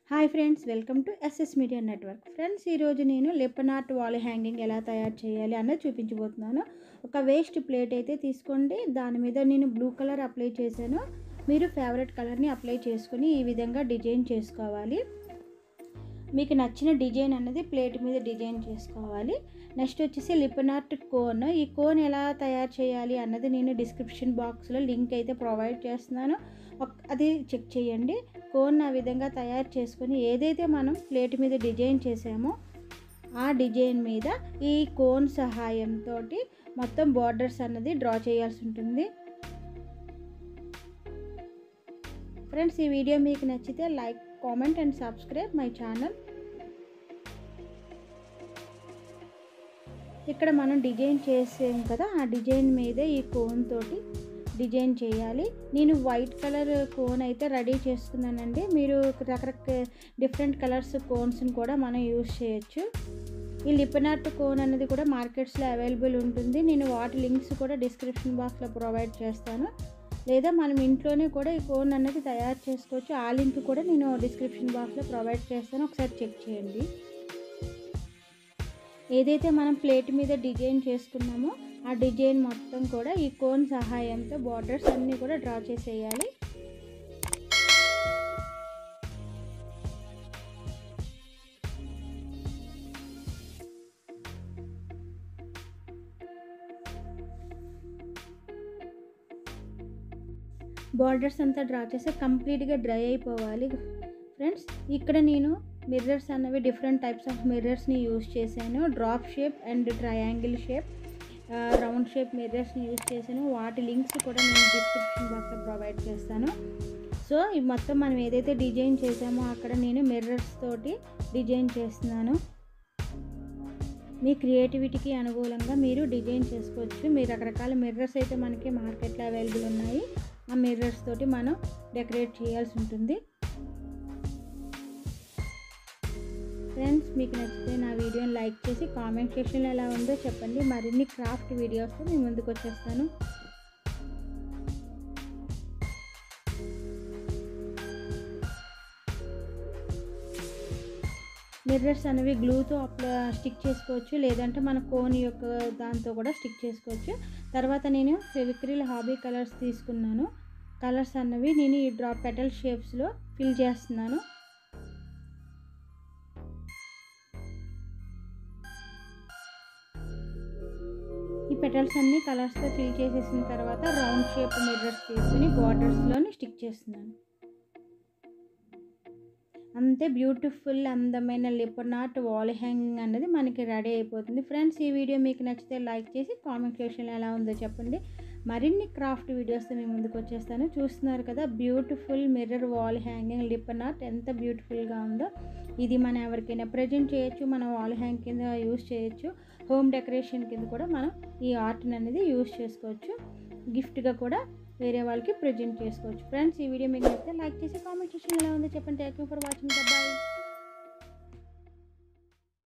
hi friends welcome to S S media network friends ఈరోజు నేను Lippan art wall hanging ఎలా తయారు చేయాలి అన్నది చూపించబోతున్నాను ఒక వేస్ట్ ప్లేట్ అయితే తీసుకోండి దాని మీద నేను బ్లూ కలర్ అప్లై చేశాను మీరు ఫేవరెట్ కలర్ని అప్లై చేసుకొని ఈ విధంగా డిజైన్ చేసుకోవాలి మీకు నచ్చిన డిజైన్ అనేది ప్లేట్ మీద డిజైన్ చేసుకోవాలి నెక్స్ట్ వచ్చేసి లిప్పన్ ఆర్ట్ కోన్ ఈ కోన్ ఎలా తయారు చేయాలి అన్నది నేను డిస్క్రిప్షన్ బాక్స్లో లింక్ అయితే ప్రొవైడ్ చేస్తున్నాను ఒక్- అది చెక్ చేయండి కోన్ ఆ విధంగా తయారు చేసుకొని ఏదైతే మనం ప్లేట్ మీద డిజైన్ చేసామో ఆ డిజైన్ మీద ఈ కోన్ సహాయంతో మొత్తం బార్డర్స్ అన్నది డ్రా చేయాల్సి ఉంటుంది ఫ్రెండ్స్ ఈ వీడియో మీకు నచ్చితే like comment and subscribe my channel ఇక్కడ మనం డిజైన్ చేసాం కదా ఆ డిజైన్ మీద ఈ కోన్ తోటి డిజైన్ చేయాలి నేను వైట్ కలర్ కోన్ అయితే రెడీ చేసుకున్నానండి మీరు రకరకాల డిఫరెంట్ కలర్స్ కోన్స్ని కూడా మనం యూస్ చేయొచ్చు ఈ లిపనాట్ కోన్ అనేది కూడా మార్కెట్స్లో అవైలబుల్ ఉంటుంది నేను వాటి లింక్స్ కూడా డిస్క్రిప్షన్ బాక్స్లో ప్రొవైడ్ చేస్తాను లేదా మనం ఇంట్లోనే కూడా ఈ కోన్ అనేది తయారు చేసుకోవచ్చు ఆ లింక్ కూడా నేను డిస్క్రిప్షన్ బాక్స్లో ప్రొవైడ్ చేస్తాను ఒకసారి చెక్ చేయండి ఏదైతే మనం ప్లేట్ మీద డిజైన్ చేసుకున్నామో ఆ డిజైన్ మొత్తం కూడా ఈ కోన్ సహాయంతో బార్డర్స్ అన్నీ కూడా డ్రా చేసేయాలి బార్డర్స్ అంతా డ్రా చేస్తే కంప్లీట్గా డ్రై అయిపోవాలి ఫ్రెండ్స్ ఇక్కడ నేను మిర్రర్స్ అనేవి డిఫరెంట్ టైప్స్ ఆఫ్ మిర్రర్స్ని యూస్ చేశాను drop shape and triangle shape round shape మిర్రర్స్ని యూస్ చేశాను వాటి లింక్స్ కూడా నేను డిస్క్రిప్షన్ బాక్స్లో ప్రొవైడ్ చేస్తాను సో ఈ మొత్తం మనం ఏదైతే డిజైన్ చేసామో అక్కడ నేను మిర్రర్స్ తోటి డిజైన్ చేస్తున్నాను మీ క్రియేటివిటీకి అనుకూలంగా మీరు డిజైన్ చేసుకోవచ్చు మీరు రకరకాల మిర్రర్స్ అయితే మనకి మార్కెట్లో అవైలబుల్ ఉన్నాయి ఆ మిర్రర్స్ తోటి మనం డెకరేట్ చేయాల్సి ఉంటుంది ఫ్రెండ్స్ మీకు నచ్చితే నా వీడియోని లైక్ చేసి కామెంట్ సెక్షన్లో ఎలా ఉందో చెప్పండి మరిన్ని క్రాఫ్ట్ వీడియోస్తో మీ ముందుకు వచ్చేస్తాను మిర్రర్స్ అనేవి గ్లూతో అప్లా స్టిక్ చేసుకోవచ్చు లేదంటే మన కోన్ యొక్క దాంతో కూడా స్టిక్ చేసుకోవచ్చు తర్వాత నేను ఫెవిక్రిల్ హాబీ కలర్స్ తీసుకున్నాను కలర్స్ అన్నవి నేను ఈ డ్రాప్ పెటల్ షేప్స్లో ఫిల్ చేస్తున్నాను ఈ పెటల్స్ అన్ని కలర్స్తో ఫిల్ చేసేసిన తర్వాత రౌండ్ షేప్ మిర్రర్స్ తీసుకుని బార్డర్స్లోని స్టిక్ చేస్తున్నాను అంతే బ్యూటిఫుల్ అందమైన లిపనాట్ వాల్ హ్యాంగింగ్ అనేది మనకి రెడీ అయిపోతుంది ఫ్రెండ్స్ ఈ వీడియో మీకు నచ్చితే లైక్ చేసి కామెంట్ సెక్షన్లో ఎలా ఉందో చెప్పండి మరిన్ని క్రాఫ్ట్ వీడియోస్తో మీ ముందుకు వచ్చేస్తాను చూస్తున్నారు కదా beautiful mirror wall hanging lippan art ఎంత బ్యూటిఫుల్గా ఉందో ఇది మనం ఎవరికైనా ప్రజెంట్ చేయొచ్చు మనం వాల్ హ్యాంగ్ కింద యూస్ చేయొచ్చు హోమ్ డెకరేషన్ కింద కూడా మనం ఈ ఆర్ట్ని అనేది యూస్ చేసుకోవచ్చు గిఫ్ట్గా కూడా వేరే వాళ్ళకి ప్రజెంట్ చేసుకోవచ్చు ఫ్రెండ్స్ ఈ వీడియో మీకు నచ్చితే లైక్ చేసి కామెంట్ సెక్షన్ ఎలా ఉందో చెప్పండి thank you for watching bye